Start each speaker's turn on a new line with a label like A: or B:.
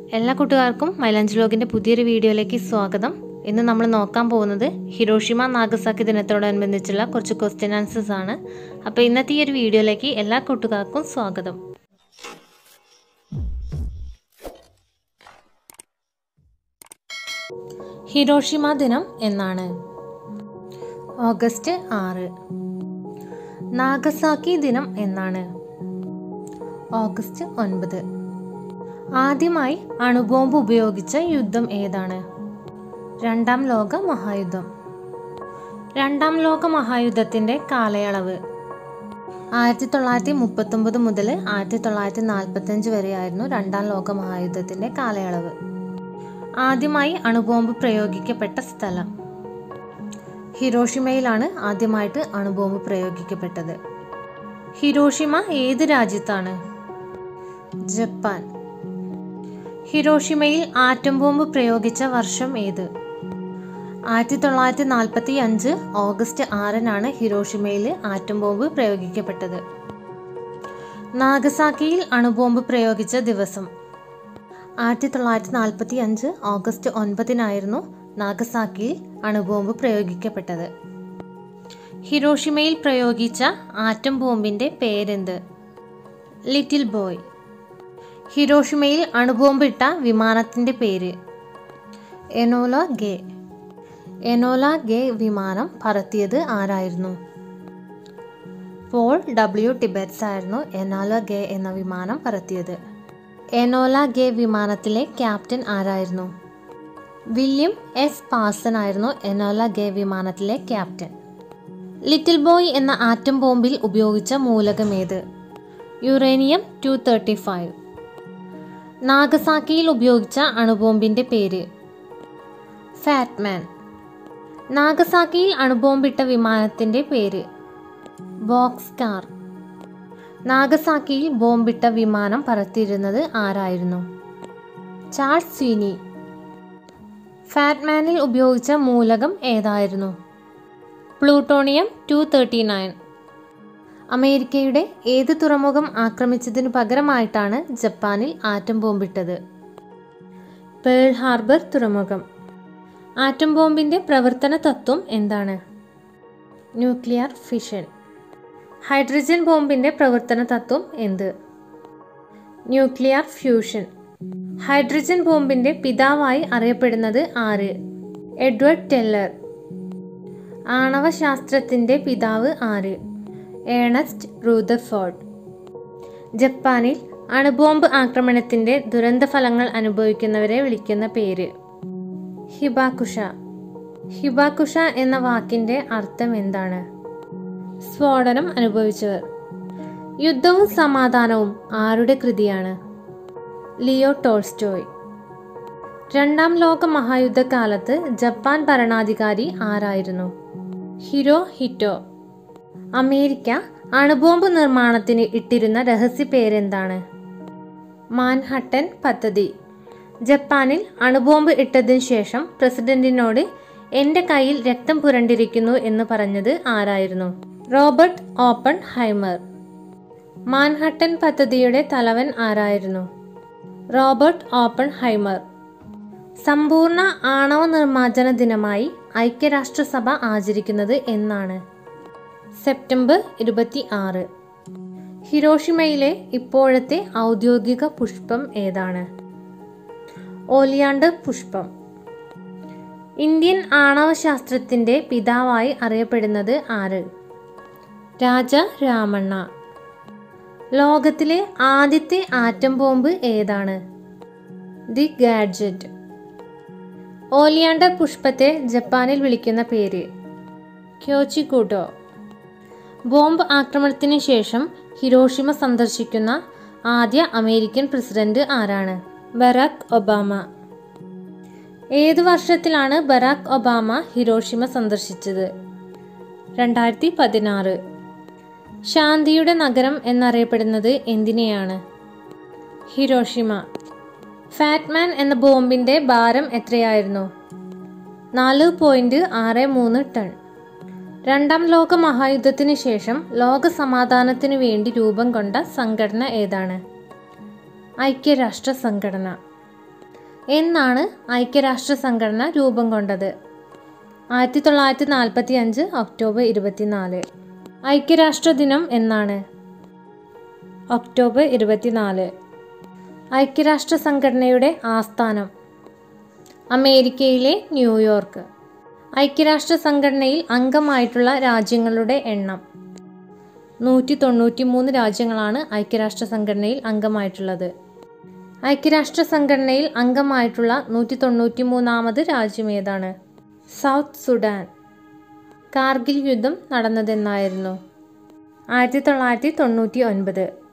A: എല്ലാ കൂട്ടുകാർക്കും മൈലഞ്ച് ലോഗിൻ്റെ പുതിയൊരു വീഡിയോയിലേക്ക് സ്വാഗതം ഇന്ന് നമ്മൾ നോക്കാൻ പോകുന്നത് ഹിരോഷിമ നാഗസാക്കി ദിനത്തോടനുബന്ധിച്ചുള്ള കുറച്ച് ക്വസ്റ്റ്യൻ ആൻസേഴ്സ് ആണ് അപ്പോൾ ഇന്നത്തെ ഈ ഒരു വീഡിയോയിലേക്ക് എല്ലാ കൂട്ടുകാർക്കും സ്വാഗതം ഹിരോഷിമ ദിനം എന്നാണ് ഓഗസ്റ്റ് ആറ് നാഗസാക്കി ദിനം എന്നാണ് ഓഗസ്റ്റ് ഒൻപത് ആദ്യമായി അണുബോംബ് ഉപയോഗിച്ച യുദ്ധം ഏതാണ് രണ്ടാം ലോക മഹായുദ്ധം രണ്ടാം ലോക മഹായുദ്ധത്തിൻ്റെ കാലയളവ് ആയിരത്തി തൊള്ളായിരത്തി മുപ്പത്തൊമ്പത് മുതൽ ആയിരത്തി തൊള്ളായിരത്തി നാൽപ്പത്തഞ്ച് വരെയായിരുന്നു രണ്ടാം ലോക മഹായുദ്ധത്തിൻ്റെ കാലയളവ് ആദ്യമായി അണുബോംബ് പ്രയോഗിക്കപ്പെട്ട സ്ഥലം ഹിരോഷിമയിലാണ് ആദ്യമായിട്ട് അണുബോംബ് പ്രയോഗിക്കപ്പെട്ടത് ഹിരോഷിമ ഏത് രാജ്യത്താണ് ജപ്പാൻ ഹിരോഷിമയിൽ ആറ്റം ബോംബ് പ്രയോഗിച്ച വർഷം ഏത് ആയിരത്തി തൊള്ളായിരത്തി നാൽപ്പത്തി അഞ്ച് ഓഗസ്റ്റ് ആറിനാണ് ഹിരോഷിമയിൽ ആറ്റം ബോംബ് പ്രയോഗിക്കപ്പെട്ടത് നാഗസാക്കിയിൽ അണുബോംബ് പ്രയോഗിച്ച ദിവസം ആയിരത്തി തൊള്ളായിരത്തി നാൽപ്പത്തി അഞ്ച് ഓഗസ്റ്റ് ഒൻപതിനായിരുന്നു നാഗസാക്കിയിൽ അണുബോംബ് പ്രയോഗിക്കപ്പെട്ടത് ഹിരോഷിമയിൽ പ്രയോഗിച്ച ആറ്റം ബോംബിന്റെ പേരെന്ത് ലിറ്റിൽ ബോയ് ഹിരോഷിമയിൽ അണുബോംബിട്ട വിമാനത്തിന്റെ പേര് എനോല ഗേ എനോല ഗേ വിമാനം പറത്തിയത് ആരായിരുന്നു പോൾ ഡബ്ല്യു ടിബറ്റ്സ് ആയിരുന്നു എനോല ഗേ എന്ന വിമാനം പറത്തിയത് എനോല ഗേ വിമാനത്തിലെ ക്യാപ്റ്റൻ ആരായിരുന്നു വില്യം എസ് പാസൺ ആയിരുന്നു എനോല ഗേ വിമാനത്തിലെ ക്യാപ്റ്റൻ ലിറ്റിൽ ബോയ് എന്ന ആറ്റം ബോംബിൽ ഉപയോഗിച്ച മൂലകമേത് യുറേനിയം ടു തേർട്ടി ഫൈവ് നാഗസാക്കിയിൽ ഉപയോഗിച്ച അണുബോംബിന്റെ പേര് ഫാറ്റ്മാൻ നാഗസാക്കിയിൽ അണുബോംബിട്ട വിമാനത്തിന്റെ പേര് ബോക്സ് കാർ നാഗസാക്കിയിൽ ബോംബിട്ട വിമാനം പറത്തിയിരുന്നത് ആരായിരുന്നു ചാൾസ് സ്വീനി ഫാറ്റ്മാനിൽ ഉപയോഗിച്ച മൂലകം ഏതായിരുന്നു പ്ലൂട്ടോണിയം ടു തേർട്ടി നയൻ അമേരിക്കയുടെ ഏത് തുറമുഖം ആക്രമിച്ചതിനു പകരമായിട്ടാണ് ജപ്പാനിൽ ആറ്റം ബോംബിട്ടത് പേൾ ഹാർബർ തുറമുഖം ആറ്റം ബോംബിന്റെ പ്രവർത്തന തത്വം എന്താണ് ന്യൂക്ലിയർ ഫിഷൻ ഹൈഡ്രജൻ ബോംബിന്റെ പ്രവർത്തന തത്വം എന്ത് ന്യൂക്ലിയർ ഫ്യൂഷൻ ഹൈഡ്രജൻ ബോംബിന്റെ പിതാവായി അറിയപ്പെടുന്നത് ആര് എഡ്വേർഡ് ടെല്ലർ ആണവശാസ്ത്രത്തിന്റെ പിതാവ് ആര് ഏണസ്റ്റ് റൂദർഫോർഡ് ജപ്പാനിൽ അണുബോംബ് ആക്രമണത്തിന്റെ ദുരന്തഫലങ്ങൾ അനുഭവിക്കുന്നവരെ വിളിക്കുന്ന പേര് ഹിബാക്കുഷ ഹിബാക്കുഷ എന്ന വാക്കിന്റെ അർത്ഥം എന്താണ് സ്ഫോടനം അനുഭവിച്ചവർ യുദ്ധവും സമാധാനവും ആരുടെ കൃതിയാണ് ലിയോ ടോൾസ്റ്റോയ് രണ്ടാം ലോക മഹായുദ്ധകാലത്ത് ജപ്പാൻ ഭരണാധികാരി ആരായിരുന്നു ഹിരോ ഹിറ്റോ അമേരിക്ക അണുബോംബ് നിർമ്മാണത്തിന് ഇട്ടിരുന്ന രഹസ്യ പേരെന്താണ് മാൻഹട്ടൻ പദ്ധതി ജപ്പാനിൽ അണുബോംബ് ഇട്ടതിനു ശേഷം പ്രസിഡന്റിനോട് എൻ്റെ കയ്യിൽ രക്തം പുരണ്ടിരിക്കുന്നു എന്ന് പറഞ്ഞത് ആരായിരുന്നു റോബർട്ട് ഓപ്പൺ ഹൈമർ മാൻഹട്ടൻ പദ്ധതിയുടെ തലവൻ ആരായിരുന്നു റോബർട്ട് ഓപ്പൺ ഹൈമർ സമ്പൂർണ്ണ ആണവ നിർമ്മാർജ്ജന ദിനമായി ഐക്യരാഷ്ട്രസഭ ആചരിക്കുന്നത് എന്നാണ് സെപ്റ്റംബർ ഇരുപത്തി ആറ് ഹിരോഷിമയിലെ ഇപ്പോഴത്തെ ഔദ്യോഗിക പുഷ്പം ഏതാണ് ഓലിയാണ്ടർ പുഷ്പം ഇന്ത്യൻ ആണവശാസ്ത്രത്തിന്റെ പിതാവായി അറിയപ്പെടുന്നത് ആര് രാജ രാമണ്ണ ലോകത്തിലെ ആദ്യത്തെ ആറ്റം ബോംബ് ഏതാണ് ദി ഗാഡ്ജറ്റ് ഓലിയാണ്ടർ പുഷ്പത്തെ ജപ്പാനിൽ വിളിക്കുന്ന പേര് ക്യോച്ചിക്കൂട്ടോ ബോംബ് ആക്രമണത്തിന് ശേഷം ഹിരോഷിമ സന്ദർശിക്കുന്ന ആദ്യ അമേരിക്കൻ പ്രസിഡന്റ് ആരാണ് ബറാക് ഒബാമ ഏതു വർഷത്തിലാണ് ബറാക് ഒബാമ ഹിരോഷിമ സന്ദർശിച്ചത് രണ്ടായിരത്തി പതിനാറ് ശാന്തിയുടെ നഗരം എന്നറിയപ്പെടുന്നത് എന്തിനെയാണ് ഹിരോഷിമ ഫാറ്റ്മാൻ എന്ന ബോംബിന്റെ ഭാരം എത്രയായിരുന്നു നാല് പോയിന്റ് ആറ് മൂന്ന് ടൺ രണ്ടാം ലോക മഹായുദ്ധത്തിന് ശേഷം ലോക സമാധാനത്തിനു വേണ്ടി രൂപം കൊണ്ട സംഘടന ഏതാണ് ഐക്യരാഷ്ട്ര സംഘടന എന്നാണ് ഐക്യരാഷ്ട്ര സംഘടന രൂപം കൊണ്ടത് ആയിരത്തി തൊള്ളായിരത്തി നാൽപ്പത്തി അഞ്ച് ഒക്ടോബർ ഇരുപത്തിനാല് ഐക്യരാഷ്ട്ര ദിനം എന്നാണ് ഒക്ടോബർ ഇരുപത്തിനാല് ഐക്യരാഷ്ട്ര സംഘടനയുടെ ആസ്ഥാനം അമേരിക്കയിലെ ന്യൂയോർക്ക് ഐക്യരാഷ്ട്ര സംഘടനയിൽ അംഗമായിട്ടുള്ള രാജ്യങ്ങളുടെ എണ്ണം നൂറ്റി തൊണ്ണൂറ്റി മൂന്ന് രാജ്യങ്ങളാണ് ഐക്യരാഷ്ട്ര സംഘടനയിൽ അംഗമായിട്ടുള്ളത് ഐക്യരാഷ്ട്ര സംഘടനയിൽ അംഗമായിട്ടുള്ള നൂറ്റി തൊണ്ണൂറ്റി മൂന്നാമത് രാജ്യം ഏതാണ് സൗത്ത് സുഡാൻ കാർഗിൽ യുദ്ധം നടന്നതെന്നായിരുന്നു ആയിരത്തി തൊള്ളായിരത്തി തൊണ്ണൂറ്റി ഒൻപത്